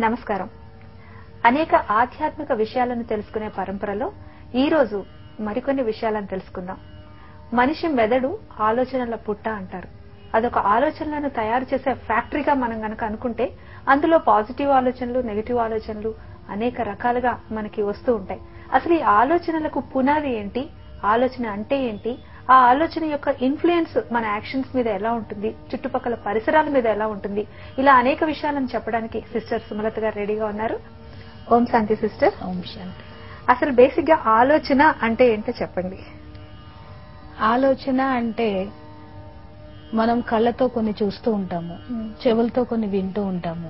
నమస్కారం అనేక ఆధ్యాత్మిక విషయాలను తెలుసుకునే పరంపరలో ఈ రోజు మరికొన్ని విషయాలను తెలుసుకుందాం మనిషి మెదడు ఆలోచనల పుట్ట అంటారు అదొక ఆలోచనలను తయారు చేసే ఫ్యాక్టరీగా మనం గనక అనుకుంటే అందులో పాజిటివ్ ఆలోచనలు నెగిటివ్ ఆలోచనలు అనేక రకాలుగా మనకి వస్తూ ఉంటాయి అసలు ఈ ఆలోచనలకు పునాది ఏంటి ఆలోచన అంటే ఏంటి ఆ ఆలోచన యొక్క ఇన్ఫ్లుయెన్స్ మన యాక్షన్స్ మీద ఎలా ఉంటుంది చుట్టుపక్కల పరిసరాల మీద ఎలా ఉంటుంది ఇలా అనేక విషయాలను చెప్పడానికి సిస్టర్ సుమలత గారు రెడీగా ఉన్నారు ఓం శాంతి సిస్టర్ ఓం శాంతి అసలు బేసిక్ గా ఆలోచన అంటే ఏంటో చెప్పండి ఆలోచన అంటే మనం కళ్ళతో కొన్ని చూస్తూ ఉంటాము చెవులతో కొన్ని వింటూ ఉంటాము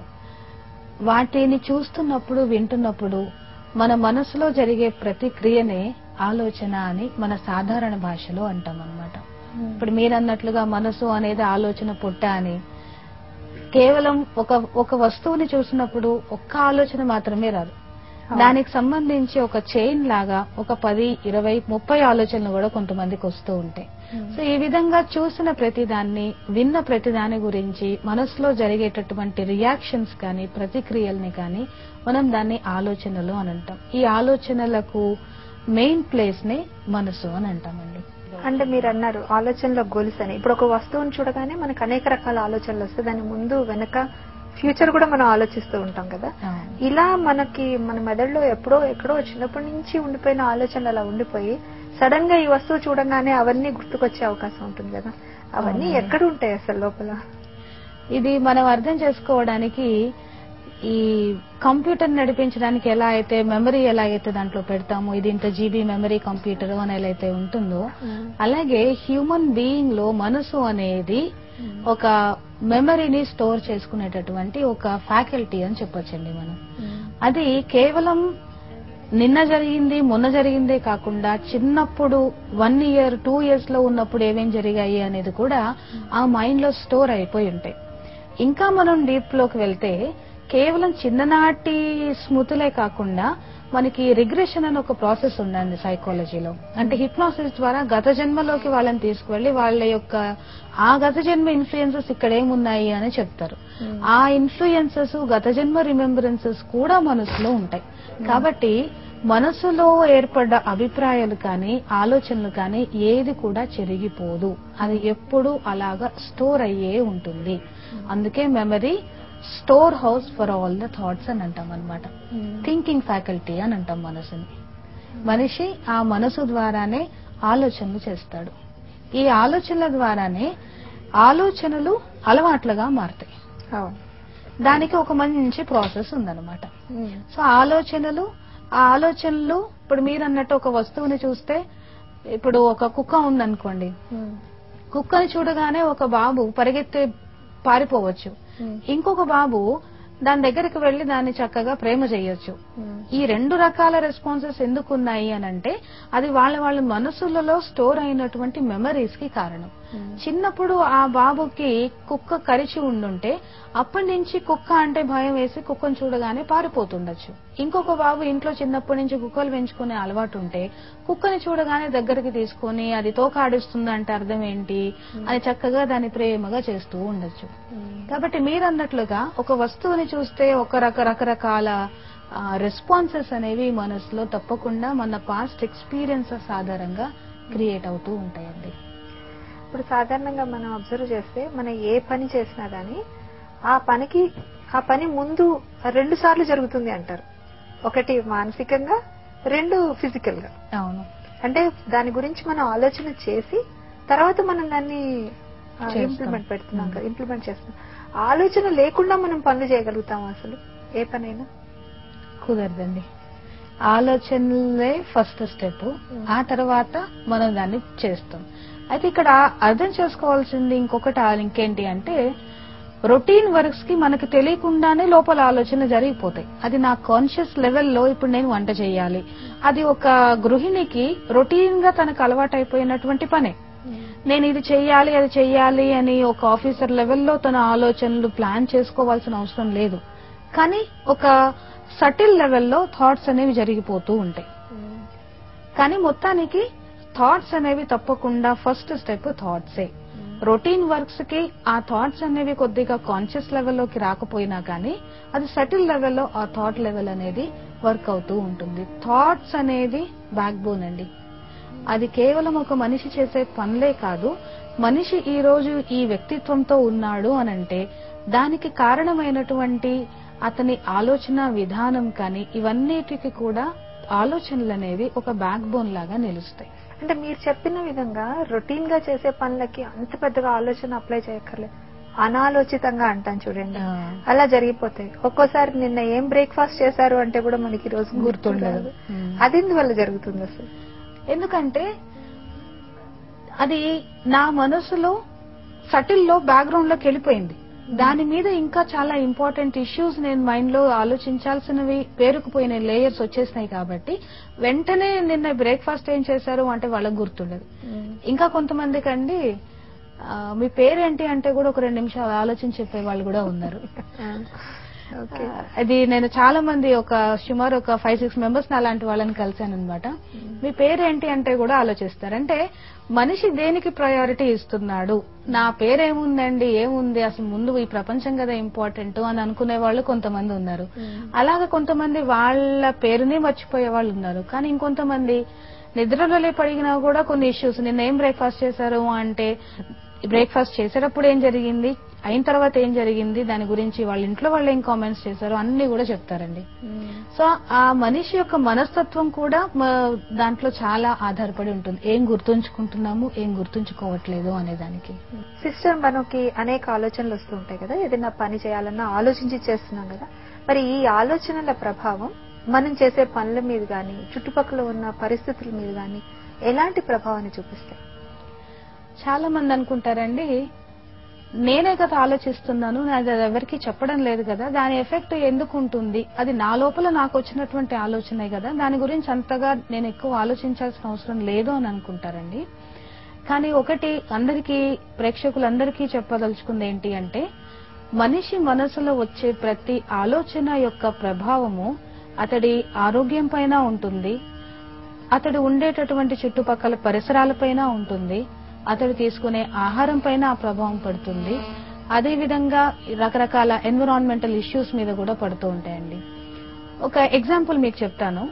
వాటిని చూస్తున్నప్పుడు వింటున్నప్పుడు మన మనసులో జరిగే ప్రతి క్రియనే ఆలోచన అని మన సాధారణ భాషలో అంటాం అనమాట ఇప్పుడు మీరు అన్నట్లుగా మనసు అనేది ఆలోచన పుట్ట అని కేవలం ఒక ఒక వస్తువుని చూసినప్పుడు ఒక్క ఆలోచన మాత్రమే రాదు దానికి సంబంధించి ఒక చైన్ లాగా ఒక పది ఇరవై ముప్పై ఆలోచనలు కూడా కొంతమందికి వస్తూ ఉంటాయి సో ఈ విధంగా చూసిన ప్రతిదాన్ని విన్న ప్రతిదాని గురించి మనసులో జరిగేటటువంటి రియాక్షన్స్ కానీ ప్రతిక్రియల్ని కానీ మనం దాన్ని ఆలోచనలు అని అంటాం ఈ ఆలోచనలకు మెయిన్ ప్లేస్ నే మనసు అని అంటామండి అంటే మీరు అన్నారు ఆలోచనలో గొలుసు అని ఇప్పుడు ఒక వస్తువుని చూడగానే మనకు అనేక రకాల ఆలోచనలు వస్తాయి దాని ముందు వెనక ఫ్యూచర్ కూడా మనం ఆలోచిస్తూ ఉంటాం కదా అవును. ఇలా మనకి మన మెదడులో ఎప్పుడో ఎక్కడో చిన్నప్పటి నుంచి ఉండిపోయిన ఆలోచనలు అలా ఉండిపోయి సడన్ గా ఈ వస్తువు చూడంగానే అవన్నీ గుర్తుకొచ్చే అవకాశం ఉంటుంది కదా అవన్నీ అవునండి. ఎక్కడ ఉంటాయి అసలు లోపల ఇది మనం అర్థం చేసుకోవడానికి ఈ కంప్యూటర్ నడిపించడానికి ఎలా అయితే మెమరీ ఎలా అయితే దాంట్లో పెడతామో ఇది ఇంత జీబీ మెమరీ కంప్యూటర్ అని ఎలా అయితే ఉంటుందో అలాగే హ్యూమన్ బీయింగ్ లో మనసు అనేది ఒక మెమరీని స్టోర్ చేసుకునేటటువంటి ఒక ఫ్యాకల్టీ అని చెప్పొచ్చండి మనం అది కేవలం నిన్న జరిగింది మొన్న జరిగిందే కాకుండా చిన్నప్పుడు వన్ ఇయర్ టూ ఇయర్స్ లో ఉన్నప్పుడు ఏమేం జరిగాయి అనేది కూడా ఆ మైండ్ లో స్టోర్ అయిపోయి ఉంటాయి ఇంకా మనం డీప్ లోకి వెళ్తే కేవలం చిన్ననాటి స్మృతులే కాకుండా మనకి రిగ్రెషన్ అని ఒక ప్రాసెస్ ఉందండి సైకాలజీలో అంటే హిప్నాసిస్ ద్వారా గత జన్మలోకి వాళ్ళని తీసుకువెళ్లి వాళ్ళ యొక్క ఆ గత జన్మ ఇన్ఫ్లుయెన్సెస్ ఇక్కడ ఏమున్నాయి అని చెప్తారు ఆ ఇన్ఫ్లుయెన్సెస్ గత జన్మ రిమెంబరెన్సెస్ కూడా మనసులో ఉంటాయి కాబట్టి మనసులో ఏర్పడ్డ అభిప్రాయాలు కానీ ఆలోచనలు కానీ ఏది కూడా చెరిగిపోదు అది ఎప్పుడూ అలాగా స్టోర్ అయ్యే ఉంటుంది అందుకే memory store house for all the thoughts అని అంటాం అనమాట థింకింగ్ ఫ్యాకల్టీ అని అంటాం మనసుని మనిషి ఆ మనసు ద్వారానే ఆలోచనలు చేస్తాడు ఈ ఆలోచనల ద్వారానే ఆలోచనలు అలవాట్లుగా మారుతాయి అవును దానికి ఒక మంచి ప్రాసెస్ ఉందన్నమాట సో ఆలోచనలు ఆ ఆలోచనలు ఇప్పుడు మీరు అన్నట్టు ఒక వస్తువుని చూస్తే ఇప్పుడు ఒక కుక్క ఉందనుకోండి కుక్కని చూడగానే ఒక బాబు పరిగెత్తి పారిపోవచ్చు ఇంకొక బాబు దాని దగ్గరికి వెళ్లి దాన్ని చక్కగా ప్రేమ చేయొచ్చు ఈ రెండు రకాల రెస్పాన్సెస్ ఎందుకు ఉన్నాయి అని అంటే అది వాళ్ళ వాళ్ళ మనసులలో స్టోర్ అయినటువంటి మెమరీస్ కి కారణం చిన్నప్పుడు ఆ బాబుకి కుక్క కరిచి ఉండుంటే అప్పటి నుంచి కుక్క అంటే భయం వేసి కుక్కను చూడగానే పారిపోతుండొచ్చు ఇంకొక బాబు ఇంట్లో చిన్నప్పటి నుంచి కుక్కలు పెంచుకునే అలవాటు ఉంటే కుక్కని చూడగానే దగ్గరికి తీసుకొని అది తోకాడిస్తుంది అంటే అర్థం ఏంటి అని చక్కగా దాన్ని ప్రేమగా చేస్తూ ఉండొచ్చు కాబట్టి మీరు అన్నట్లుగా ఒక వస్తువుని చూస్తే ఒక రక రకరకాల రెస్పాన్సెస్ అనేవి మనసులో తప్పకుండా మన పాస్ట్ ఎక్స్పీరియన్సెస్ ఆధారంగా క్రియేట్ అవుతూ ఉంటాయండి ఇప్పుడు సాధారణంగా మనం అబ్జర్వ్ చేస్తే మనం ఏ పని చేసినా గానీ ఆ పనికి ఆ పని ముందు రెండు సార్లు జరుగుతుంది అంటారు ఒకటి మానసికంగా రెండు ఫిజికల్ గా అవును అంటే దాని గురించి మనం ఆలోచన చేసి తర్వాత మనం దాన్ని చేస్తాం. ఇంప్లిమెంట్ పెడుతున్నాం కదా ఇంప్లిమెంట్ చేస్తున్నాం ఆలోచన లేకుండా మనం పనులు చేయగలుగుతాం అసలు ఏ పనైనా కుదరదండి ఆలోచనలే ఫస్ట్ స్టెప్ ఆ తర్వాత మనం దాన్ని చేస్తాం అయితే ఇక్కడ అర్థం చేసుకోవాల్సింది ఇంకొకటి ఆ- ఇంకేంటి అంటే రొటీన్ వర్క్స్ కి మనకు తెలియకుండానే లోపల ఆలోచన జరిగిపోతాయి అది నా కాన్షియస్ లెవెల్లో ఇప్పుడు నేను వంట చేయాలి అది ఒక గృహిణికి రొటీన్ గా తనకు అలవాటైపోయినటువంటి పనే నేను ఇది చెయ్యాలి అది చెయ్యాలి అని ఒక ఆఫీసర్ లెవెల్లో తన ఆలోచనలు ప్లాన్ చేసుకోవాల్సిన అవసరం లేదు కానీ ఒక సటిల్ లెవెల్లో థాట్స్ అనేవి జరిగిపోతూ ఉంటాయి కానీ మొత్తానికి థాట్స్ అనేవి తప్పకుండా ఫస్ట్ స్టెప్ థాట్సే రొటీన్ వర్క్స్ కి ఆ థాట్స్ అనేవి కొద్దిగా కాన్షియస్ లెవెల్లోకి రాకపోయినా కానీ అది సెటిల్ లెవెల్లో ఆ థాట్ లెవెల్ అనేది వర్క్ అవుతూ ఉంటుంది థాట్స్ అనేది బ్యాక్ బోన్ అండి అది కేవలం ఒక మనిషి చేసే పనులే కాదు మనిషి ఈ రోజు ఈ వ్యక్తిత్వంతో ఉన్నాడు అనంటే దానికి కారణమైనటువంటి అతని ఆలోచన విధానం కానీ ఇవన్నిటికి కూడా ఆలోచనలు అనేవి ఒక బ్యాక్ బోన్ లాగా నిలుస్తాయి అంటే మీరు చెప్పిన విధంగా రొటీన్ గా చేసే పనులకి అంత పెద్దగా ఆలోచన అప్లై చేయక్కర్లేదు అనాలోచితంగా అంటాం చూడండి ఆ. అలా జరిగిపోతాయి ఒక్కోసారి నిన్న ఏం బ్రేక్ఫాస్ట్ చేశారు అంటే కూడా మనకి ఈ రోజు గుర్తుండదు. గుర్తుండదు మ్మ్. అది ఎందువల్ల జరుగుతుంది అసలు ఎందుకంటే అది నా మనసులో సటిల్ లో బ్యాక్గ్రౌండ్ లోకి వెళ్ళిపోయింది దాని మీద ఇంకా చాలా ఇంపార్టెంట్ ఇష్యూస్ నేను మైండ్ లో ఆలోచించాల్సినవి పేరుకుపోయిన లేయర్స్ వచ్చేసినాయి కాబట్టి వెంటనే నిన్న బ్రేక్ఫాస్ట్ ఏం చేశారు అంటే వాళ్ళకి గుర్తుండదు ఇంకా కొంతమందికి అండి ఆ, మీ పేరేంటి అంటే కూడా ఒక రెండు నిమిషాలు ఆలోచించి చెప్పే వాళ్ళు కూడా ఉన్నారు ఓకే ఆ, అది నేను చాలా మంది ఒక సుమారు ఒక ఫైవ్ సిక్స్ మెంబర్స్ అలాంటి వాళ్ళని కలిశాను అనమాట మీ పేరేంటి అంటే కూడా ఆలోచిస్తారు అంటే మనిషి దేనికి ప్రయారిటీ ఇస్తున్నాడు నా పేరేముందండి ఏముంది అసలు ముందు ఈ ప్రపంచం కదా ఇంపార్టెంట్ అని అనుకునే వాళ్ళు కొంతమంది ఉన్నారు అలాగే కొంతమంది వాళ్ళ పేరునే మర్చిపోయే వాళ్ళు ఉన్నారు కానీ ఇంకొంతమంది నిద్రలో పడిగినా కూడా కొన్ని ఇష్యూస్ నిన్న ఏం బ్రేక్ఫాస్ట్ చేశారు అంటే బ్రేక్ఫాస్ట్ చేసేటప్పుడు ఏం జరిగింది అయిన తర్వాత ఏం జరిగింది దాని గురించి వాళ్ళ ఇంట్లో వాళ్ళు ఏం కామెంట్స్ చేశారు అన్ని కూడా చెప్తారండి సో ఆ మనిషి యొక్క మనస్తత్వం కూడా మ- దాంట్లో చాలా ఆధారపడి ఉంటుంది ఏం గుర్తుంచుకుంటున్నాము ఏం గుర్తుంచుకోవట్లేదు అనే దానికి సిస్టర్ మనకి అనేక ఆలోచనలు వస్తూ ఉంటాయి కదా ఏదైనా పని చేయాలన్నా ఆలోచించి చేస్తున్నాం కదా మరి ఈ ఆలోచనల ప్రభావం మనం చేసే పనుల మీద గాని చుట్టుపక్కల ఉన్న పరిస్థితుల మీద గాని ఎలాంటి ప్రభావాన్ని చూపిస్తాయి చాలా మంది అనుకుంటారండి నేనే కదా ఆలోచిస్తున్నాను నాది అది ఎవరికి చెప్పడం లేదు కదా దాని ఎఫెక్ట్ ఎందుకు ఉంటుంది అది నా లోపల నాకు వచ్చినటువంటి ఆలోచనే కదా దాని గురించి అంతగా నేను ఎక్కువ ఆలోచించాల్సిన అవసరం లేదు అని అనుకుంటారండి కానీ ఒకటి అందరికీ ప్రేక్షకులందరికీ చెప్పదలుచుకుంది ఏంటి అంటే మనిషి మనసులో వచ్చే ప్రతి ఆలోచన యొక్క ప్రభావము అతడి ఆరోగ్యం పైన ఉంటుంది అతడు ఉండేటటువంటి చుట్టుపక్కల పరిసరాలపైన ఉంటుంది అతడు తీసుకునే ఆహారం పైన ఆ ప్రభావం పడుతుంది అదే విధంగా రకరకాల ఎన్విరాన్మెంటల్ ఇష్యూస్ మీద కూడా పడుతూ ఉంటాయండి ఒక ఎగ్జాంపుల్ మీకు చెప్తాను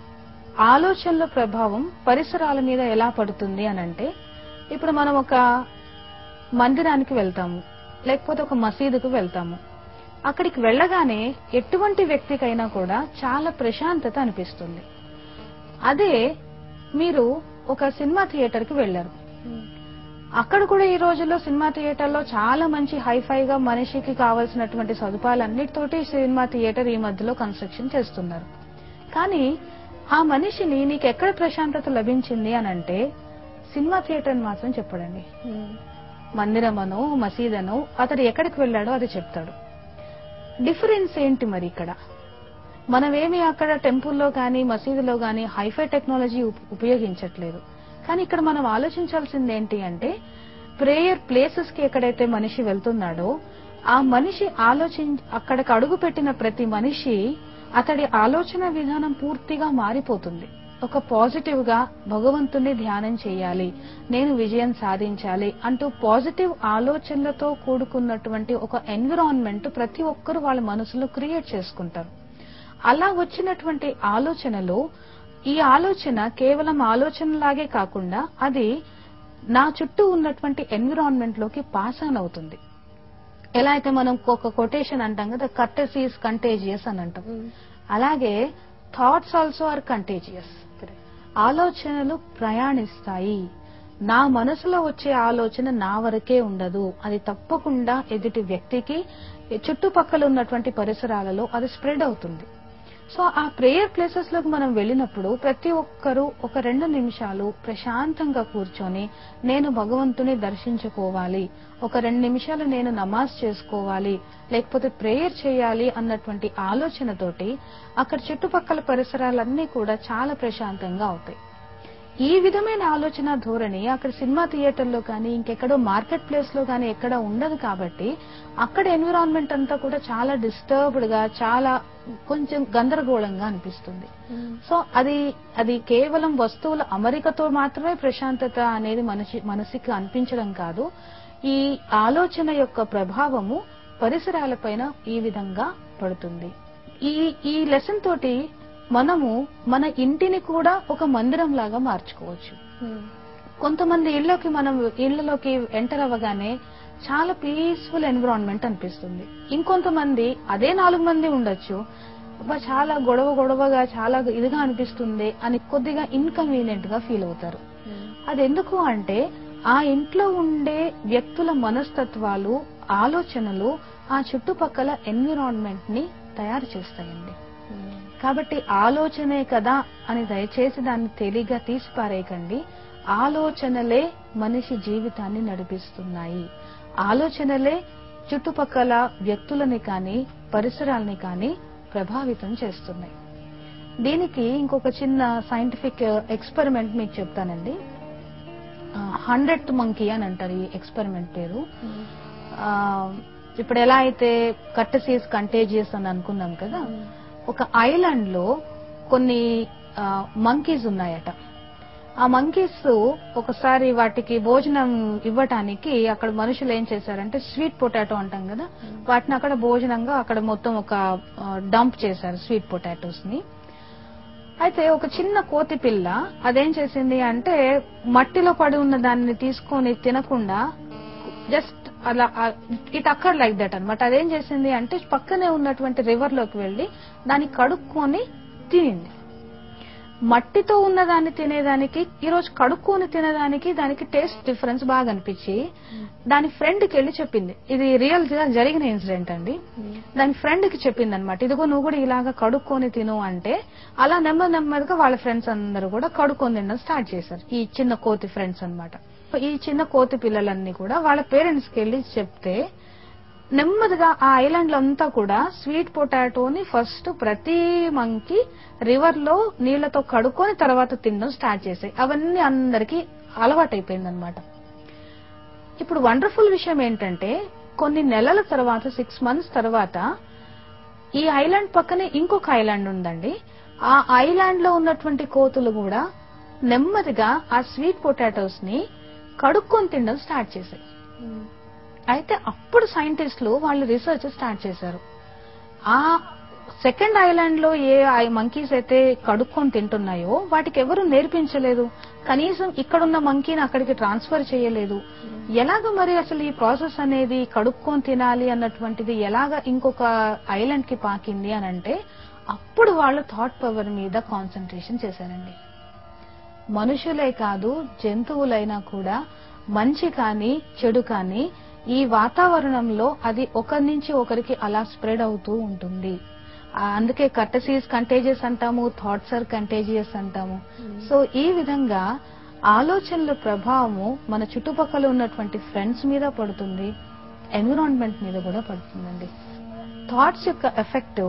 ఆలోచనల ప్రభావం పరిసరాల మీద ఎలా పడుతుంది అని అంటే ఇప్పుడు మనం ఒక మందిరానికి వెళ్తాము లేకపోతే ఒక మసీదుకు వెళ్తాము అక్కడికి వెళ్ళగానే ఎటువంటి వ్యక్తికైనా కూడా చాలా ప్రశాంతత అనిపిస్తుంది అదే మీరు ఒక సినిమా థియేటర్ కి వెళ్లారు అక్కడ కూడా ఈ రోజుల్లో సినిమా థియేటర్ లో చాలా మంచి హైఫైగా మనిషికి కావాల్సినటువంటి సదుపాయాలన్నిటితోటి సినిమా థియేటర్ ఈ మధ్యలో కన్స్ట్రక్షన్ చేస్తున్నారు కానీ ఆ మనిషిని నీకు ఎక్కడ ప్రశాంతత లభించింది అని అంటే సినిమా థియేటర్ అని మాత్రం చెప్పడండి మందిరమనో మసీదనో అతడు ఎక్కడికి వెళ్ళాడో అది చెప్తాడు డిఫరెన్స్ ఏంటి మరి ఇక్కడ మనమేమి అక్కడ టెంపుల్లో కానీ మసీదులో కానీ హైఫై టెక్నాలజీ ఉప్- ఉపయోగించట్లేదు కానీ ఇక్కడ మనం ఆలోచించాల్సింది ఏంటి అంటే ప్రేయర్ ప్లేసెస్ కి ఎక్కడైతే మనిషి వెళ్తున్నాడో ఆ మనిషి ఆలోచించ అక్కడికి అడుగు పెట్టిన ప్రతి మనిషి అతడి ఆలోచన విధానం పూర్తిగా మారిపోతుంది ఒక పాజిటివ్ గా భగవంతుని ధ్యానం చేయాలి నేను విజయం సాధించాలి అంటూ పాజిటివ్ ఆలోచనలతో కూడుకున్నటువంటి ఒక ఎన్విరాన్మెంట్ ప్రతి ఒక్కరు వాళ్ళ మనసులో క్రియేట్ చేసుకుంటారు అలా వచ్చినటువంటి ఆలోచనలో ఈ ఆలోచన కేవలం ఆలోచనలాగే కాకుండా అది నా చుట్టూ ఉన్నటువంటి ఎన్విరాన్మెంట్ లోకి పాస్ ఆన్ అవుతుంది ఎలా అయితే మనం ఒక కొటేషన్ అంటాం కదా కర్టసీస్ కంటేజియస్ అని అంటాం అలాగే థాట్స్ ఆల్సో ఆర్ కంటేజియస్ ఆలోచనలు ప్రయాణిస్తాయి నా మనసులో వచ్చే ఆలోచన నా వరకే ఉండదు అది తప్పకుండా ఎదుటి వ్యక్తికి చుట్టుపక్కల ఉన్నటువంటి పరిసరాలలో అది స్ప్రెడ్ అవుతుంది సో ఆ ప్రేయర్ ప్లేసెస్ లోకి మనం వెళ్ళినప్పుడు ప్రతి ఒక్కరూ ఒక రెండు నిమిషాలు ప్రశాంతంగా కూర్చొని నేను భగవంతుని దర్శించుకోవాలి ఒక రెండు నిమిషాలు నేను నమాజ్ చేసుకోవాలి లేకపోతే ప్రేయర్ చేయాలి అన్నటువంటి ఆలోచనతోటి అక్కడ చుట్టుపక్కల పరిసరాలన్నీ కూడా చాలా ప్రశాంతంగా అవుతాయి ఈ విధమైన ఆలోచన ధోరణి అక్కడ సినిమా థియేటర్లో కానీ ఇంకెక్కడో మార్కెట్ ప్లేస్ లో కానీ ఎక్కడ ఉండదు కాబట్టి అక్కడ ఎన్విరాన్మెంట్ అంతా కూడా చాలా డిస్టర్బ్డ్ గా చాలా కొంచెం గందరగోళంగా అనిపిస్తుంది సో అది అది కేవలం వస్తువుల అమరికతో మాత్రమే ప్రశాంతత అనేది మనిషి మనసుకి అనిపించడం కాదు ఈ ఆలోచన యొక్క ప్రభావము పరిసరాలపైన ఈ విధంగా పడుతుంది ఈ ఈ లెసన్ తోటి మనము మన ఇంటిని కూడా ఒక మందిరం లాగా మార్చుకోవచ్చు కొంతమంది ఇళ్ళకి మనం ఇళ్లలోకి ఎంటర్ అవ్వగానే చాలా పీస్ఫుల్ ఎన్విరాన్మెంట్ అనిపిస్తుంది ఇంకొంతమంది అదే నాలుగు మంది ఉండొచ్చు అబ్బా చాలా గొడవ గొడవగా చాలా ఇదిగా అనిపిస్తుంది అని కొద్దిగా ఇన్కన్వీనియంట్ గా ఫీల్ అవుతారు అది ఎందుకు అంటే ఆ ఇంట్లో ఉండే వ్యక్తుల మనస్తత్వాలు ఆలోచనలు ఆ చుట్టుపక్కల ఎన్విరాన్మెంట్ ని తయారు చేస్తాయండి కాబట్టి ఆలోచనే కదా అని దయచేసి దాన్ని తేలిగ్గా తీసిపారేయకండి ఆలోచనలే మనిషి జీవితాన్ని నడిపిస్తున్నాయి ఆలోచనలే చుట్టుపక్కల వ్యక్తులని కానీ పరిసరాల్ని కానీ ప్రభావితం చేస్తున్నాయి దీనికి ఇంకొక చిన్న సైంటిఫిక్ ఎక్స్పెరిమెంట్ మీకు చెప్తానండి హండ్రెడ్ మంకీ అని అంటారు ఈ ఎక్స్పెరిమెంట్ పేరు ఆ, ఇప్పుడు ఎలా అయితే కట్టసీస్ కంటేజియస్ అని అనుకున్నాం కదా ఒక ఐలాండ్ లో కొన్ని మంకీస్ ఉన్నాయట ఆ మంకీస్ ఒకసారి వాటికి భోజనం ఇవ్వటానికి అక్కడ మనుషులు ఏం చేశారంటే స్వీట్ పొటాటో అంటాం కదా వాటిని అక్కడ భోజనంగా అక్కడ మొత్తం ఒక డంప్ చేశారు స్వీట్ పొటాటోస్ ని అయితే ఒక చిన్న కోతి పిల్ల అదేం చేసింది అంటే మట్టిలో పడి ఉన్న దాన్ని తీసుకొని తినకుండా జస్ట్ అలా ఇట్ అక్కర్ లైక్ దట్ అనమాట అదేం చేసింది అంటే పక్కనే ఉన్నటువంటి రివర్ లోకి వెళ్లి దాన్ని కడుక్కొని తినింది మట్టితో ఉన్న దాన్ని తినేదానికి ఈ రోజు కడుక్కొని తినేదానికి దానికి టేస్ట్ డిఫరెన్స్ బాగా అనిపించి దాని ఫ్రెండ్ కి వెళ్ళి చెప్పింది ఇది రియల్ గా జరిగిన ఇన్సిడెంట్ అండి దాని ఫ్రెండ్ కి చెప్పింది అనమాట ఇదిగో నువ్వు కూడా ఇలాగా కడుక్కొని తిను అంటే అలా నెమ్మది నెమ్మదిగా వాళ్ళ ఫ్రెండ్స్ అందరూ కూడా కడుక్కొని తినడం స్టార్ట్ చేశారు ఈ చిన్న కోతి ఫ్రెండ్స్ అన్నమాట ఈ చిన్న కోతి పిల్లలన్నీ కూడా వాళ్ళ పేరెంట్స్ కి వెళ్ళి చెప్తే నెమ్మదిగా ఆ ఐలాండ్ అంతా కూడా స్వీట్ పొటాటోని ఫస్ట్ ప్రతి మంకి రివర్ లో నీళ్లతో కడుక్కొని తర్వాత తినడం స్టార్ట్ చేసాయి అవన్నీ అందరికి అలవాటైపోయిందనమాట ఇప్పుడు వండర్ఫుల్ విషయం ఏంటంటే కొన్ని నెలల తర్వాత సిక్స్ మంత్స్ తర్వాత ఈ ఐలాండ్ పక్కనే ఇంకొక ఐలాండ్ ఉందండి ఆ ఐలాండ్ లో ఉన్నటువంటి కోతులు కూడా నెమ్మదిగా ఆ స్వీట్ పొటాటోస్ ని కడుక్కొని తినడం స్టార్ట్ చేశాయి అయితే అప్పుడు సైంటిస్టులు వాళ్ళు రీసెర్చ్ స్టార్ట్ చేశారు ఆ సెకండ్ ఐలాండ్ లో ఏ మంకీస్ అయితే కడుక్కొని తింటున్నాయో వాటికి ఎవరు నేర్పించలేదు కనీసం ఇక్కడున్న మంకీని అక్కడికి ట్రాన్స్ఫర్ చేయలేదు ఎలాగ మరి అసలు ఈ ప్రాసెస్ అనేది కడుక్కొని తినాలి అన్నటువంటిది ఎలాగ ఇంకొక ఐలాండ్ కి పాకింది అని అంటే అప్పుడు వాళ్ళు థాట్ పవర్ మీద కాన్సన్ట్రేషన్ చేశారండి మనుషులే కాదు జంతువులైనా కూడా మంచి కానీ చెడు కానీ ఈ వాతావరణంలో అది ఒకరి నుంచి ఒకరికి అలా స్ప్రెడ్ అవుతూ ఉంటుంది ఆ, అందుకే కట్టసీస్ కంటేజియస్ అంటాము థాట్స్ ఆర్ కంటేజియస్ అంటాము సో ఈ విధంగా ఆలోచనల ప్రభావము మన చుట్టుపక్కల ఉన్నటువంటి ఫ్రెండ్స్ మీద పడుతుంది ఎన్విరాన్మెంట్ మీద కూడా పడుతుందండి థాట్స్ యొక్క ఎఫెక్ట్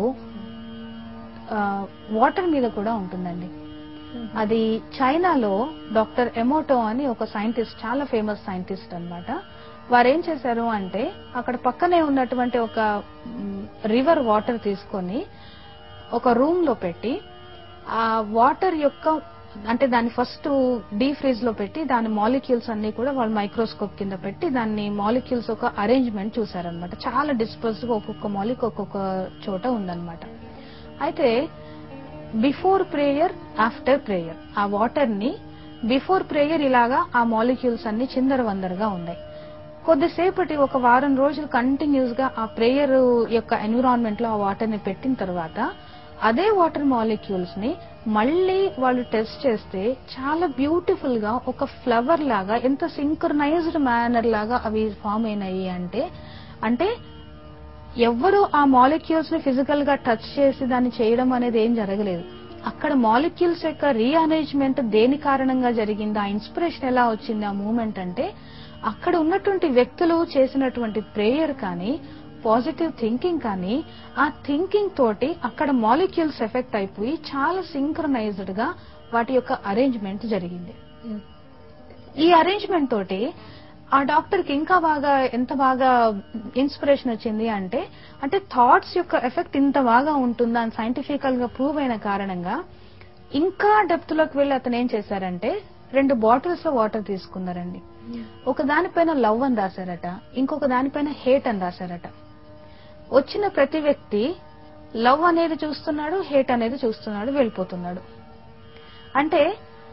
వాటర్ మీద కూడా ఉంటుందండి అది చైనాలో డాక్టర్ ఎమోటో అని ఒక సైంటిస్ట్ చాలా ఫేమస్ సైంటిస్ట్ అన్నమాట వారు ఏం చేశారు అంటే అక్కడ పక్కనే ఉన్నటువంటి ఒక రివర్ వాటర్ తీసుకొని ఒక రూమ్ లో పెట్టి ఆ వాటర్ యొక్క అంటే దాన్ని ఫస్ట్ డీ ఫ్రీజ్ లో పెట్టి దాని మాలిక్యూల్స్ అన్ని కూడా వాళ్ళు మైక్రోస్కోప్ కింద పెట్టి దాన్ని మాలిక్యూల్స్ ఒక అరేంజ్మెంట్ చూసారనమాట చాలా డిస్పర్స్ గా ఒక్కొక్క మాలిక్ ఒక్కొక్క చోట ఉందన్నమాట అయితే బిఫోర్ ప్రేయర్ ఆఫ్టర్ ప్రేయర్ ఆ వాటర్ ని బిఫోర్ ప్రేయర్ ఇలాగా ఆ మాలిక్యూల్స్ అన్ని చిందర వందరగా ఉన్నాయి కొద్దిసేపటి ఒక వారం రోజులు కంటిన్యూస్ గా ఆ ప్రేయర్ యొక్క ఎన్విరాన్మెంట్ లో ఆ వాటర్ ని పెట్టిన తర్వాత అదే వాటర్ మాలిక్యూల్స్ ని మళ్ళీ వాళ్ళు టెస్ట్ చేస్తే చాలా బ్యూటిఫుల్ గా ఒక ఫ్లవర్ లాగా ఎంత సింక్రనైజ్డ్ మేనర్ లాగా అవి ఫామ్ అయినాయి అంటే అంటే ఎవ్వరూ ఆ మాలిక్యూల్స్ ని ఫిజికల్ గా టచ్ చేసి దాన్ని చేయడం అనేది ఏం జరగలేదు అక్కడ మాలిక్యూల్స్ యొక్క రీఅరేంజ్మెంట్ దేని కారణంగా జరిగింది ఆ ఇన్స్పిరేషన్ ఎలా వచ్చింది ఆ మూమెంట్ అంటే అక్కడ ఉన్నటువంటి వ్యక్తులు చేసినటువంటి ప్రేయర్ కానీ పాజిటివ్ థింకింగ్ కానీ ఆ థింకింగ్ తోటి అక్కడ మాలిక్యూల్స్ ఎఫెక్ట్ అయిపోయి చాలా సింక్రనైజ్డ్ గా వాటి యొక్క అరేంజ్మెంట్ జరిగింది ఈ అరేంజ్మెంట్ తోటి ఆ డాక్టర్ కి ఇంకా బాగా ఎంత బాగా ఇన్స్పిరేషన్ వచ్చింది అంటే అంటే థాట్స్ యొక్క ఎఫెక్ట్ ఇంత బాగా ఉంటుందా అని సైంటిఫికల్ గా ప్రూవ్ అయిన కారణంగా ఇంకా డెప్త్ లోకి వెళ్లి అతను ఏం చేశారంటే రెండు బాటిల్స్ లో వాటర్ తీసుకున్నారండి ఒక దానిపైన లవ్ అని రాశారట ఇంకొక దానిపైన హేట్ అని రాశారట వచ్చిన ప్రతి వ్యక్తి లవ్ అనేది చూస్తున్నాడు హేట్ అనేది చూస్తున్నాడు వెళ్ళిపోతున్నాడు అంటే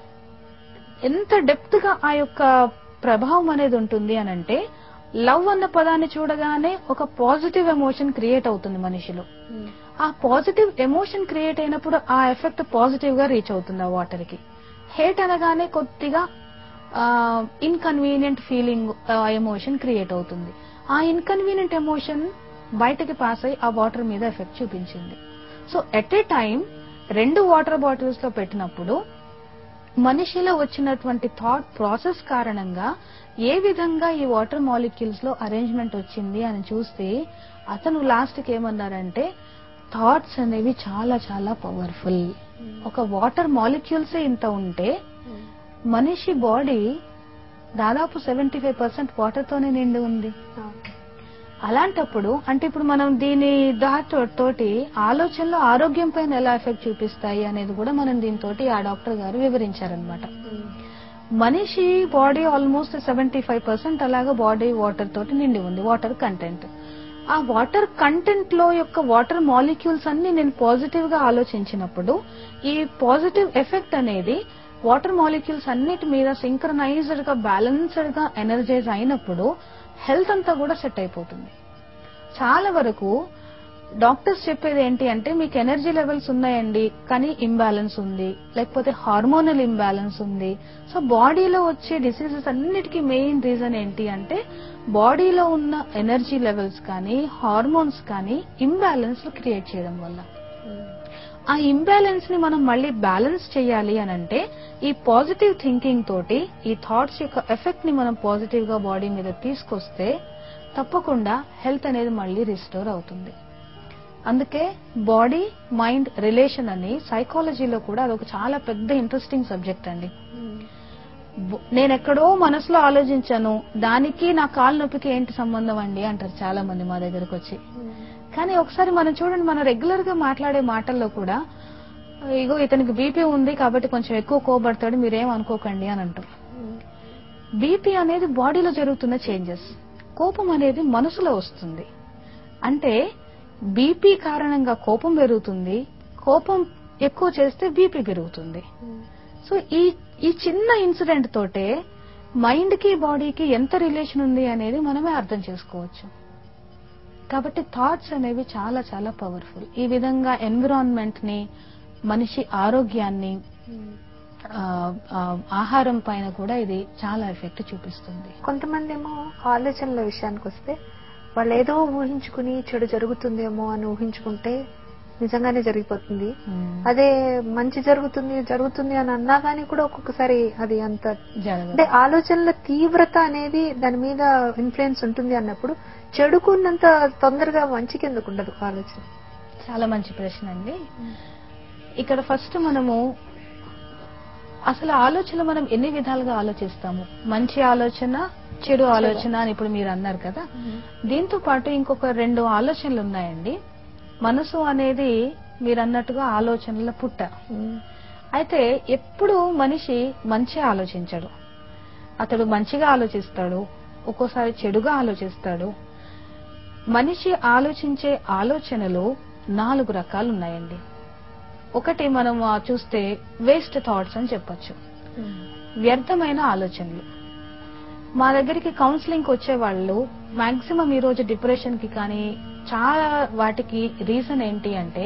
ఎంత డెప్త్ గా ఆ యొక్క ప్రభావం అనేది ఉంటుంది అని అంటే లవ్ అన్న పదాన్ని చూడగానే ఒక పాజిటివ్ ఎమోషన్ క్రియేట్ అవుతుంది మనిషిలో ఆ పాజిటివ్ ఎమోషన్ క్రియేట్ అయినప్పుడు ఆ ఎఫెక్ట్ పాజిటివ్ గా రీచ్ అవుతుంది ఆ వాటర్ కి హేట్ అనగానే కొద్దిగా ఇన్కన్వీనియంట్ ఫీలింగ్ ఎమోషన్ క్రియేట్ అవుతుంది ఆ ఇన్కన్వీనియంట్ ఎమోషన్ బయటకి పాస్ అయి ఆ వాటర్ మీద ఎఫెక్ట్ చూపించింది సో ఎట్ ఏ టైం రెండు వాటర్ బాటిల్స్ లో పెట్టినప్పుడు మనిషిలో వచ్చినటువంటి థాట్ ప్రాసెస్ కారణంగా ఏ విధంగా ఈ వాటర్ మాలిక్యూల్స్ లో అరేంజ్మెంట్ వచ్చింది అని చూస్తే అతను లాస్ట్ కి ఏమన్నారంటే థాట్స్ అనేవి చాలా చాలా పవర్ఫుల్ ఒక వాటర్ మాలిక్యూల్స్ ఇంత ఉంటే మనిషి బాడీ దాదాపు సెవెంటీ ఫైవ్ పర్సెంట్ వాటర్ తోనే నిండి ఉంది అలాంటప్పుడు అంటే ఇప్పుడు మనం దీని దాటి తోటి ఆలోచనలు ఆరోగ్యం పైన ఎలా ఎఫెక్ట్ చూపిస్తాయి అనేది కూడా మనం దీంతోటి ఆ డాక్టర్ గారు వివరించారనమాట మనిషి body almost seventy five percent అలాగా బాడీ వాటర్ తోటి నిండి ఉంది వాటర్ కంటెంట్ ఆ వాటర్ కంటెంట్ లో యొక్క వాటర్ మాలిక్యూల్స్ అన్ని నేను పాజిటివ్ గా ఆలోచించినప్పుడు ఈ పాజిటివ్ ఎఫెక్ట్ అనేది వాటర్ మాలిక్యూల్స్ అన్నిటి మీద సింక్రనైజ్డ్ గా బ్యాలెన్స్డ్ గా ఎనర్జైజ్ అయినప్పుడు హెల్త్ అంతా కూడా సెట్ అయిపోతుంది చాలా వరకు డాక్టర్స్ చెప్పేది ఏంటి అంటే మీకు ఎనర్జీ లెవెల్స్ ఉన్నాయండి కానీ ఇంబ్యాలెన్స్ ఉంది లేకపోతే హార్మోనల్ ఇంబ్యాలెన్స్ ఉంది సో బాడీలో వచ్చే డిసీజెస్ అన్నిటికీ మెయిన్ రీజన్ ఏంటి అంటే బాడీలో ఉన్న ఎనర్జీ లెవెల్స్ కానీ హార్మోన్స్ కానీ ఇంబ్యాలెన్స్ క్రియేట్ చేయడం వల్ల ఆ ఇంబ్యాలెన్స్ ని మనం మళ్ళీ బ్యాలెన్స్ చేయాలి అని అంటే ఈ పాజిటివ్ థింకింగ్ తోటి ఈ థాట్స్ యొక్క ఎఫెక్ట్ ని మనం పాజిటివ్ గా బాడీ మీద తీసుకొస్తే తప్పకుండా హెల్త్ అనేది మళ్ళీ రిస్టోర్ అవుతుంది అందుకే బాడీ మైండ్ రిలేషన్ అని సైకాలజీలో కూడా అదొక చాలా పెద్ద ఇంట్రెస్టింగ్ సబ్జెక్ట్ అండి బ- నేను ఎక్కడో మనసులో ఆలోచించాను దానికి నా కాలు నొప్పికి ఏంటి సంబంధం అండి అంటారు చాలా మంది మా దగ్గరకు వచ్చి కానీ ఒకసారి మనం చూడండి మనం రెగ్యులర్ గా మాట్లాడే మాటల్లో కూడా ఇగో ఇతనికి బీపీ ఉంది కాబట్టి కొంచెం ఎక్కువ కోబడతాడు మీరేం అనుకోకండి అని అంటాం బీపీ అనేది బాడీలో జరుగుతున్న చేంజెస్ కోపం అనేది మనసులో వస్తుంది అంటే బీపీ కారణంగా కోపం పెరుగుతుంది కోపం ఎక్కువ చేస్తే బీపీ పెరుగుతుంది సో ఈ ఈ చిన్న ఇన్సిడెంట్ తోటే మైండ్ కి బాడీకి ఎంత రిలేషన్ ఉంది అనేది మనమే అర్థం చేసుకోవచ్చు కాబట్టి థాట్స్ అనేవి చాలా చాలా పవర్ఫుల్ ఈ విధంగా ఎన్విరాన్మెంట్ ని మనిషి ఆరోగ్యాన్ని ఆ, ఆ, ఆహారం పైన కూడా ఇది చాలా ఎఫెక్ట్ చూపిస్తుంది కొంతమంది ఏమో ఆలోచనల విషయానికి వస్తే వాళ్ళు ఏదో ఊహించుకుని చెడు జరుగుతుందేమో అని ఊహించుకుంటే నిజంగానే జరిగిపోతుంది అదే మంచి జరుగుతుంది జరుగుతుంది అని అన్నా కానీ కూడా ఒక్కొక్కసారి అది అంత అంటే జరగదు ఆలోచనల తీవ్రత అనేది దాని మీద ఇన్ఫ్లుయెన్స్ ఉంటుంది అన్నప్పుడు చెడుకున్నంత తొందరగా మంచికి ఎందుకు ఉండదు ఆలోచన చాలా మంచి ప్రశ్న అండి ఇక్కడ ఫస్ట్ మనము అసలు ఆలోచన మనం ఎన్ని విధాలుగా ఆలోచిస్తాము మంచి ఆలోచన చెడు ఆలోచన అని ఇప్పుడు మీరు అన్నారు కదా దీంతో పాటు ఇంకొక రెండు ఆలోచనలు ఉన్నాయండి మనసు అనేది మీరు అన్నట్టుగా ఆలోచనల పుట్ట అయితే ఎప్పుడు మనిషి మంచి ఆలోచించడు అతడు మంచిగా ఆలోచిస్తాడు ఒక్కోసారి చెడుగా ఆలోచిస్తాడు మనిషి ఆలోచించే ఆలోచనలు నాలుగు రకాలు ఉన్నాయండి ఒకటి మనం ఆ, చూస్తే వేస్ట్ థాట్స్ అని చెప్పొచ్చు వ్యర్థమైన ఆలోచనలు మా దగ్గరికి కౌన్సిలింగ్ వచ్చే వాళ్ళు మాక్సిమం ఈ రోజు డిప్రెషన్ కి కానీ చాలా వాటికి రీజన్ ఏంటి అంటే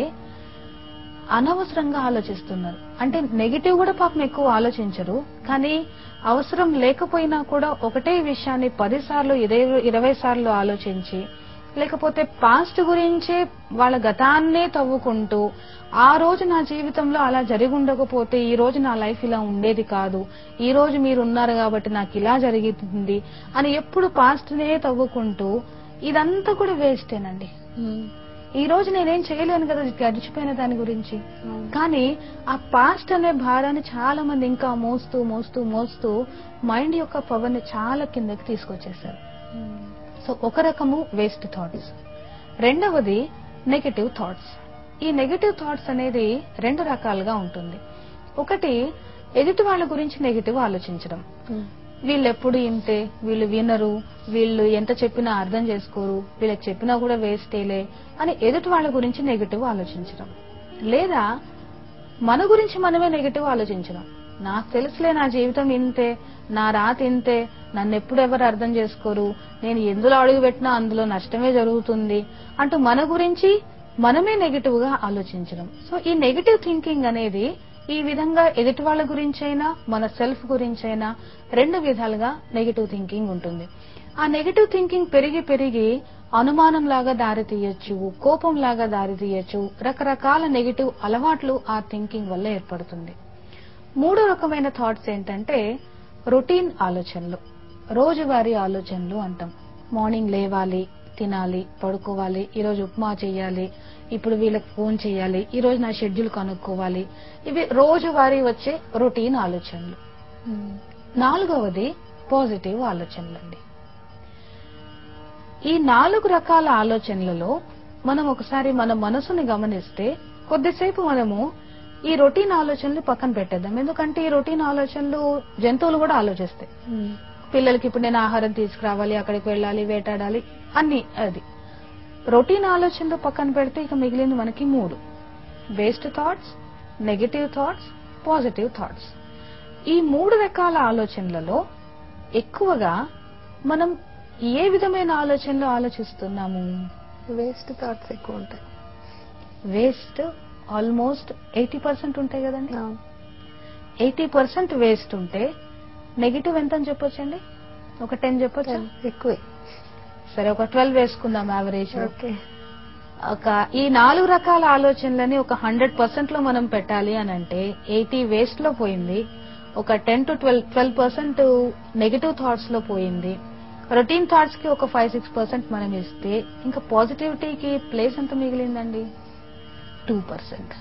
అనవసరంగా ఆలోచిస్తున్నారు అంటే నెగిటివ్ కూడా పాపం ఎక్కువ ఆలోచించరు కానీ అవసరం లేకపోయినా కూడా ఒకటే విషయాన్ని పది సార్లు ఇరవై ఇరవై సార్లు ఆలోచించి లేకపోతే పాస్ట్ గురించే వాళ్ళ గతాన్నే తవ్వుకుంటూ ఆ రోజు నా జీవితంలో అలా జరిగి ఉండకపోతే ఈ రోజు నా లైఫ్ ఇలా ఉండేది కాదు ఈ రోజు మీరు ఉన్నారు కాబట్టి నాకు ఇలా జరిగింది అని ఎప్పుడు పాస్ట్ నే తవ్వుకుంటూ ఇదంతా కూడా వేస్టేనండి ఈ రోజు నేనేం చేయలేను కదా గడిచిపోయిన దాని గురించి కానీ ఆ పాస్ట్ అనే భారాన్ని చాలా మంది ఇంకా మోస్తూ మోస్తూ మోస్తూ మైండ్ యొక్క పవర్ ని చాలా కిందకి తీసుకొచ్చేసారు సో ఒక రకము వేస్ట్ థాట్స్ రెండవది నెగటివ్ థాట్స్ ఈ నెగటివ్ థాట్స్ అనేది రెండు రకాలుగా ఉంటుంది ఒకటి ఎదుటి వాళ్ళ గురించి నెగటివ్ ఆలోచించడం వీళ్ళు ఎప్పుడు ఇంతే వీళ్ళు వినరు వీళ్ళు ఎంత చెప్పినా అర్థం చేసుకోరు వీళ్ళకి చెప్పినా కూడా వేస్టేలే అని ఎదుటి వాళ్ళ గురించి నెగిటివ్ ఆలోచించడం లేదా మన గురించి మనమే నెగిటివ్ ఆలోచించడం నాకు తెలుసులే నా జీవితం ఇంతే నా రాత ఇంతే నన్ను ఎప్పుడు ఎవరు అర్థం చేసుకోరు నేను ఎందులో అడుగు పెట్టినా అందులో నష్టమే జరుగుతుంది అంటూ మన గురించి మనమే నెగిటివ్ గా ఆలోచించడం సో ఈ నెగిటివ్ థింకింగ్ అనేది ఈ విధంగా ఎదుటి వాళ్ళ గురించైనా మన సెల్ఫ్ గురించైనా రెండు విధాలుగా నెగిటివ్ థింకింగ్ ఉంటుంది ఆ నెగిటివ్ థింకింగ్ పెరిగి పెరిగి అనుమానం లాగా దారి తీయొచ్చు కోపం లాగా దారి తీయొచ్చు రకరకాల నెగిటివ్ అలవాట్లు ఆ థింకింగ్ వల్ల ఏర్పడుతుంది మూడో రకమైన థాట్స్ ఏంటంటే రొటీన్ ఆలోచనలు రోజువారీ ఆలోచనలు అంటాం మార్నింగ్ లేవాలి తినాలి పడుకోవాలి ఈ రోజు ఉప్మా చేయాలి ఇప్పుడు వీళ్ళకి ఫోన్ చేయాలి ఈ రోజు నా షెడ్యూల్ కనుక్కోవాలి ఇవి రోజువారీ వచ్చే రొటీన్ ఆలోచనలు నాలుగవది పాజిటివ్ ఆలోచనలండి ఈ నాలుగు రకాల ఆలోచనలలో మనం ఒకసారి మన మనసుని గమనిస్తే కొద్దిసేపు మనము ఈ రొటీన్ ఆలోచనలు పక్కన పెట్టేద్దాం ఎందుకంటే ఈ రొటీన్ ఆలోచనలు జంతువులు కూడా ఆలోచిస్తాయి పిల్లలకి ఇప్పుడు నేను ఆహారం తీసుకురావాలి అక్కడికి వెళ్ళాలి వేటాడాలి అన్ని అది రొటీన్ ఆలోచనలు పక్కన పెడితే ఇక మిగిలింది మనకి మూడు waste thoughts negative thoughts positive thoughts ఈ మూడు రకాల ఆలోచనలలో ఎక్కువగా మనం ఏ విధమైన ఆలోచనలు ఆలోచిస్తున్నాము వేస్ట్ థాట్స్ ఎక్కువ ఉంటాయి వేస్ట్ ఆల్మోస్ట్ ఎయిటీ పర్సెంట్ ఉంటాయి కదండి ఎయిటీ పర్సెంట్ వేస్ట్ ఉంటే నెగిటివ్ ఎంత అని చెప్పొచ్చండి ఒక టెన్ చెప్పొచ్చా ఎక్కువే సరే ఒక ట్వెల్వ్ వేసుకుందాం యావరేజ్ ఓకే ఒక ఈ నాలుగు రకాల ఆలోచనలని ఒక హండ్రెడ్ పర్సెంట్ లో మనం పెట్టాలి అని అంటే ఎయిటీ వేస్ట్ లో పోయింది ఒక ten to twelve twelve percent negative thoughts లో పోయింది రొటీన్ థాట్స్ కి ఒక ఫైవ్ సిక్స్ పర్సెంట్ మనం ఇస్తే ఇంకా పాజిటివిటీకి ప్లేస్ ఎంత మిగిలిందండి టూ పర్సెంట్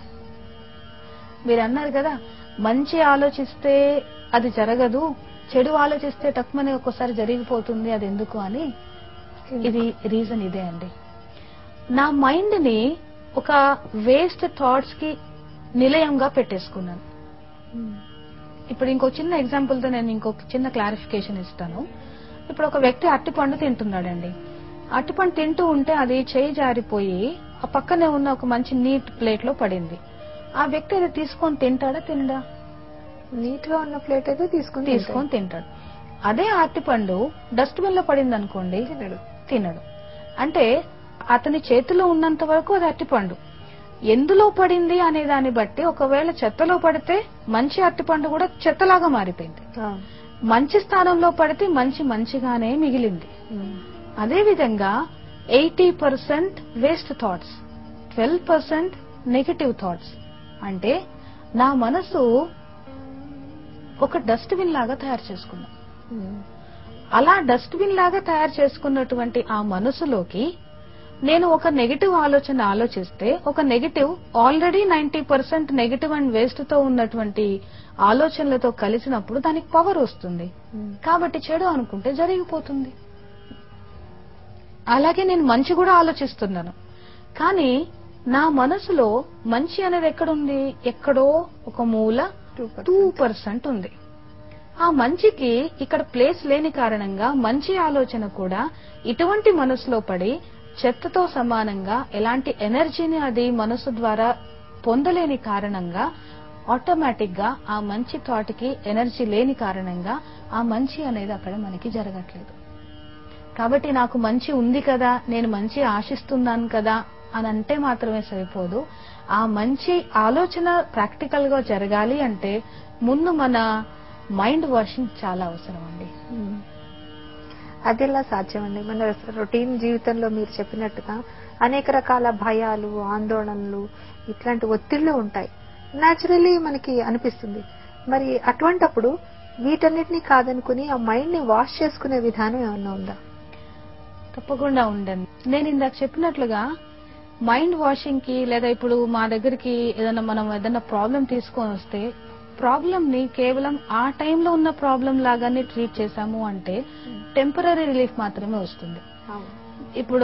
మీరు అన్నారు కదా మంచి ఆలోచిస్తే అది జరగదు చెడు ఆలోచిస్తే టక్మని ఒక్కోసారి జరిగిపోతుంది అది ఎందుకు అని ఇది రీజన్ ఇదే అండి నా మైండ్ ని ఒక వేస్ట్ థాట్స్ కి నిలయంగా పెట్టేసుకున్నాను ఇప్పుడు ఇంకో చిన్న ఎగ్జాంపుల్ తో నేను ఇంకొక చిన్న క్లారిఫికేషన్ ఇస్తాను ఇప్పుడు ఒక వ్యక్తి అట్టిపండు తింటున్నాడండి అట్టిపండు తింటూ ఉంటే అది చేయి జారిపోయి ఆ పక్కనే ఉన్న ఒక మంచి నీట్ ప్లేట్ లో పడింది ఆ వ్యక్తి అది తీసుకొని తింటాడా తినడా నీట్ గా ఉన్న ప్లేట్ అయితే తీసుకుని తీసుకొని తింటాడు అదే అరటిపండు డస్ట్బిన్ లో పడింది అనుకోండి తినడు తినడు అంటే అతని చేతిలో ఉన్నంత వరకు అది అరటిపండు ఎందులో పడింది అనే దాన్ని బట్టి ఒకవేళ చెత్తలో పడితే మంచి అరటిపండు కూడా చెత్తలాగా మారిపోయింది మంచి స్థానంలో పడితే మంచి మంచిగానే మిగిలింది అదే విధంగా eighty percent waste thoughts twelve percent negative thoughts అంటే నా మనసు ఒక డస్ట్బిన్ లాగా తయారు చేసుకున్నాం అలా డస్ట్బిన్ లాగా తయారు చేసుకున్నటువంటి ఆ మనసులోకి నేను ఒక నెగటివ్ ఆలోచన ఆలోచిస్తే ఒక negative already ninety percent negative and waste తో ఉన్నటువంటి ఆలోచనలతో కలిసినప్పుడు దానికి పవర్ వస్తుంది కాబట్టి చెడు అనుకుంటే జరిగిపోతుంది అలాగే నేను మంచి కూడా ఆలోచిస్తున్నాను కానీ నా మనసులో మంచి అనేది ఎక్కడుంది ఎక్కడో ఒక మూల టూ పర్సెంట్ ఉంది ఆ మంచికి ఇక్కడ ప్లేస్ లేని కారణంగా మంచి ఆలోచన కూడా ఇటువంటి మనసులో పడి చెత్తతో సమానంగా ఎలాంటి ఎనర్జీని అది మనసు ద్వారా పొందలేని కారణంగా ఆటోమేటిక్ గా ఆ మంచి థాట్ కి ఎనర్జీ లేని కారణంగా ఆ మంచి అనేది అక్కడ మనకి జరగట్లేదు కాబట్టి నాకు మంచి ఉంది కదా నేను మంచి ఆశిస్తున్నాను కదా అని అంటే మాత్రమే సరిపోదు ఆ మంచి ఆలోచన ప్రాక్టికల్ గా జరగాలి అంటే ముందు మన మైండ్ వాషింగ్ చాలా అవసరం అండి అది ఎలా సాధ్యం అండి మన రొటీన్ జీవితంలో మీరు చెప్పినట్టుగా అనేక రకాల భయాలు ఆందోళనలు ఇట్లాంటి ఒత్తిళ్లు ఉంటాయి న్యాచురలీ మనకి అనిపిస్తుంది మరి అటువంటప్పుడు వీటన్నిటిని కాదనుకుని ఆ మైండ్ ని వాష్ చేసుకునే విధానం ఏమన్నా ఉందా తప్పకుండా ఉండండి నేను ఇందాక చెప్పినట్లుగా మైండ్ వాషింగ్ కి లేదా ఇప్పుడు మా దగ్గరికి ఏదైనా మనం ఏదైనా ప్రాబ్లం తీసుకొని వస్తే ప్రాబ్లం ని కేవలం ఆ టైంలో ఉన్న ప్రాబ్లం లాగానే ట్రీట్ చేశాము అంటే టెంపరీ రిలీఫ్ మాత్రమే వస్తుంది ఇప్పుడు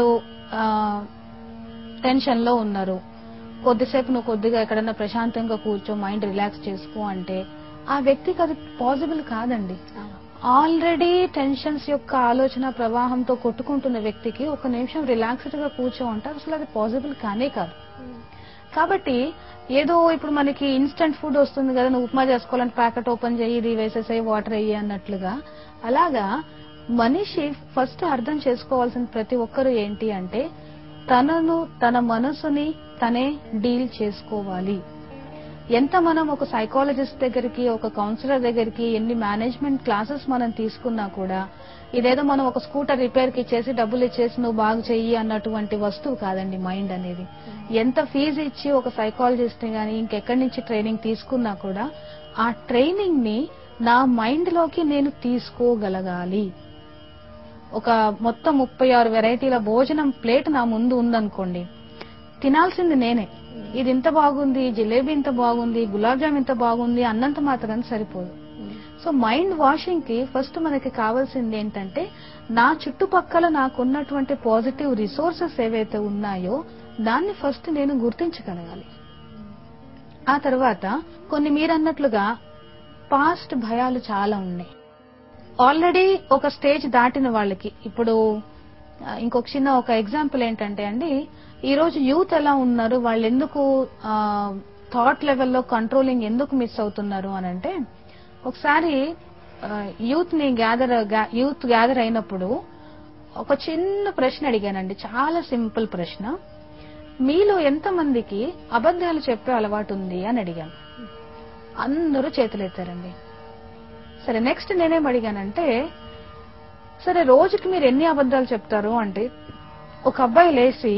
టెన్షన్ లో ఉన్నారు కొద్దిసేపు నువ్వు కొద్దిగా ఎక్కడైనా ప్రశాంతంగా కూర్చో మైండ్ రిలాక్స్ చేసుకో అంటే ఆ వ్యక్తికి అది పాసిబుల్ కాదండి ఆల్రెడీ టెన్షన్స్ యొక్క ఆలోచన ప్రవాహంతో కొట్టుకుంటున్న వ్యక్తికి ఒక నిమిషం రిలాక్స్డ్ గా కూర్చో అంటే అసలు అది పాసిబుల్ కానే కాదు కాబట్టి ఏదో ఇప్పుడు మనకి ఇన్స్టంట్ ఫుడ్ వస్తుంది కదా నువ్వు ఉప్మా చేసుకోవాలంటే ప్యాకెట్ ఓపెన్ చేయి ఇది వేసేసాయి వాటర్ అయ్యి అన్నట్లుగా అలాగా మనిషి ఫస్ట్ అర్థం చేసుకోవాల్సిన ప్రతి ఒక్కరు ఏంటి అంటే తనను తన మనసుని తనే డీల్ చేసుకోవాలి ఎంత మనం ఒక సైకాలజిస్ట్ దగ్గరికి ఒక కౌన్సిలర్ దగ్గరికి ఎన్ని మేనేజ్మెంట్ క్లాసెస్ మనం తీసుకున్నా కూడా ఇదేదో మనం ఒక స్కూటర్ రిపేర్ కి ఇచ్చేసి డబ్బులు ఇచ్చేసి నువ్వు బాగు చెయ్యి అన్నటువంటి వస్తువు కాదండి మైండ్ అనేది ఎంత ఫీజు ఇచ్చి ఒక సైకాలజిస్ట్ ని గానీ ఇంకెక్కడి నుంచి ట్రైనింగ్ తీసుకున్నా కూడా ఆ ట్రైనింగ్ ని నా మైండ్ లోకి నేను తీసుకోగలగాలి ఒక మొత్తం ముప్పై ఆరు వెరైటీల భోజనం ప్లేట్ నా ముందు ఉందనుకోండి తినాల్సింది నేనే ఇది ఇంత బాగుంది జిలేబీ ఇంత బాగుంది గులాబ్ జామ్ ఇంత బాగుంది అన్నంత మాత్రం సరిపోదు సో మైండ్ వాషింగ్ కి ఫస్ట్ మనకి కావాల్సింది ఏంటంటే నా చుట్టుపక్కల నాకున్నటువంటి పాజిటివ్ రిసోర్సెస్ ఏవైతే ఉన్నాయో దాన్ని ఫస్ట్ నేను గుర్తించగలగాలి ఆ తర్వాత కొన్ని మీరన్నట్లుగా పాస్ట్ భయాలు చాలా ఉన్నాయి ఆల్రెడీ ఒక స్టేజ్ దాటిన వాళ్ళకి ఇప్పుడు ఆ, ఇంకొక చిన్న ఒక ఎగ్జాంపుల్ ఏంటంటే అండి ఈ రోజు యూత్ ఎలా ఉన్నారు వాళ్ళు ఎందుకు థాట్ లెవెల్లో కంట్రోలింగ్ ఎందుకు మిస్ అవుతున్నారు అని అంటే ఒకసారి యూత్ ని గ్యాదర్ యూత్ గ్యాదర్ అయినప్పుడు ఒక చిన్న ప్రశ్న అడిగానండి చాలా సింపుల్ ప్రశ్న మీలో ఎంతమందికి అబద్ధాలు చెప్పే అలవాటు ఉంది అని అడిగాను అందరూ చేతులెత్తారండి సరే నెక్స్ట్ నేనేం అడిగానంటే సరే రోజుకి మీరు ఎన్ని అబద్ధాలు చెప్తారు అంటే ఒక అబ్బాయి లేచి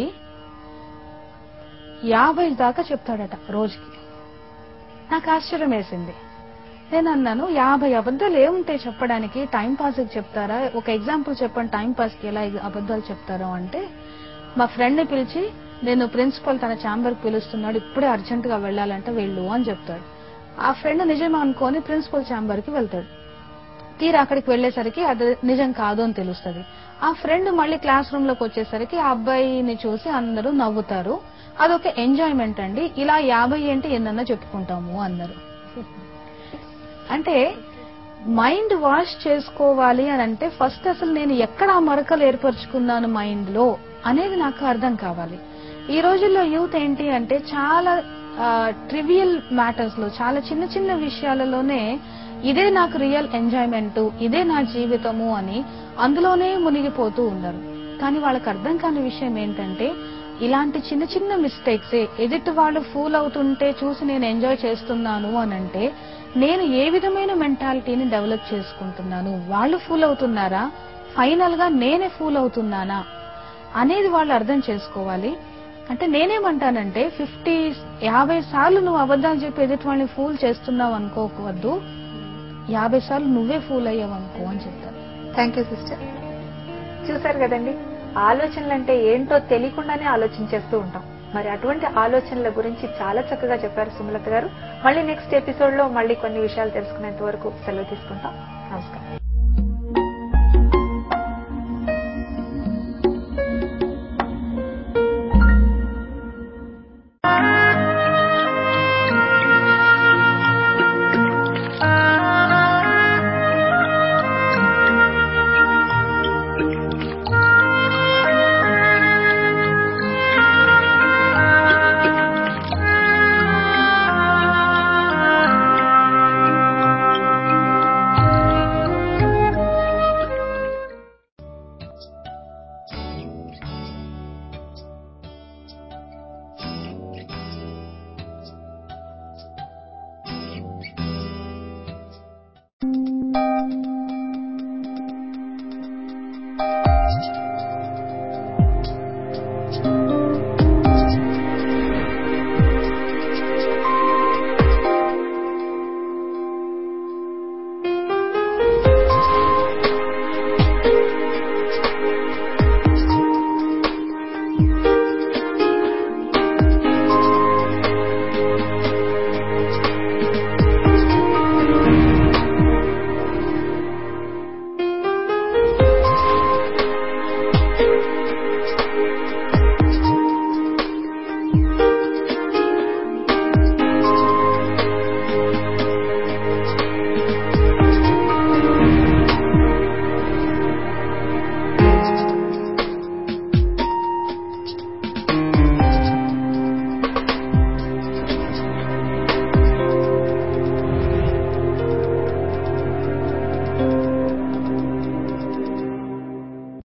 యాభై దాకా చెప్తాడట రోజుకి నాకు ఆశ్చర్యం వేసింది నేను అన్నాను యాభై అబద్ధాలు ఏముంటాయి చెప్పడానికి టైం పాస్ కి చెప్తారా ఒక ఎగ్జాంపుల్ చెప్పండి టైం పాస్ కి ఎలా అబద్ధాలు చెప్తారు అంటే మా ఫ్రెండ్ ని పిలిచి నేను ప్రిన్సిపల్ తన ఛాంబర్ కి పిలుస్తున్నాడు ఇప్పుడే అర్జెంట్ గా వెళ్ళాలంటే వెళ్ళు అని చెప్తాడు ఆ ఫ్రెండ్ నిజం అనుకొని ప్రిన్సిపల్ ఛాంబర్ కి వెళ్తాడు తీరా అక్కడికి వెళ్లేసరికి అది నిజం కాదు అని తెలుస్తుంది ఆ ఫ్రెండ్ మళ్ళీ క్లాస్ రూమ్ లోకి వచ్చేసరికి ఆ అబ్బాయిని చూసి అందరూ నవ్వుతారు అదొక ఎంజాయ్మెంట్ అండి ఇలా యాభై ఏంటి ఎన్నన్నా చెప్పుకుంటాము అన్నారు అంటే మైండ్ వాష్ చేసుకోవాలి అని అంటే ఫస్ట్ అసలు నేను ఎక్కడ ఆ మరకలు ఏర్పరచుకున్నాను మైండ్ లో అనేది నాకు అర్థం కావాలి ఈ రోజుల్లో యూత్ ఏంటి అంటే చాలా ట్రివియల్ మ్యాటర్స్ లో చాలా చిన్న చిన్న విషయాలలోనే ఇదే నాకు రియల్ ఎంజాయ్మెంట్ ఇదే నా జీవితము అని అందులోనే మునిగిపోతూ ఉన్నారు కానీ వాళ్ళకి అర్థం కాని విషయం ఏంటంటే ఇలాంటి చిన్న చిన్న మిస్టేక్స్ ఎదుటి వాళ్ళు ఫూల్ అవుతుంటే చూసి నేను ఎంజాయ్ చేస్తున్నాను అని అంటే నేను ఏ విధమైన మెంటాలిటీని డెవలప్ చేసుకుంటున్నాను వాళ్ళు ఫూల్ అవుతున్నారా ఫైనల్ గా నేనే ఫూల్ అవుతున్నానా అనేది వాళ్ళు అర్థం చేసుకోవాలి అంటే నేనేమంటానంటే ఫిఫ్టీ యాభై సార్లు నువ్వు అబద్ధాలు చెప్పి ఎదుటి వాళ్ళని ఫూల్ చేస్తున్నావు అనుకోవద్దు యాభై సార్లు నువ్వే ఫూల్ అయ్యావు అనుకో అని చెప్తాను థ్యాంక్ యూ సిస్టర్ చూసారు కదండి ఆలోచనలు అంటే ఏంటో తెలియకుండానే ఆలోచించేస్తూ ఉంటాం మరి అటువంటి ఆలోచనల గురించి చాలా చక్కగా చెప్పారు సుమలత గారు మళ్ళీ నెక్స్ట్ ఎపిసోడ్ లో మళ్ళీ కొన్ని విషయాలు తెలుసుకునేంత వరకు సెలవు తీసుకుంటాం నమస్కారం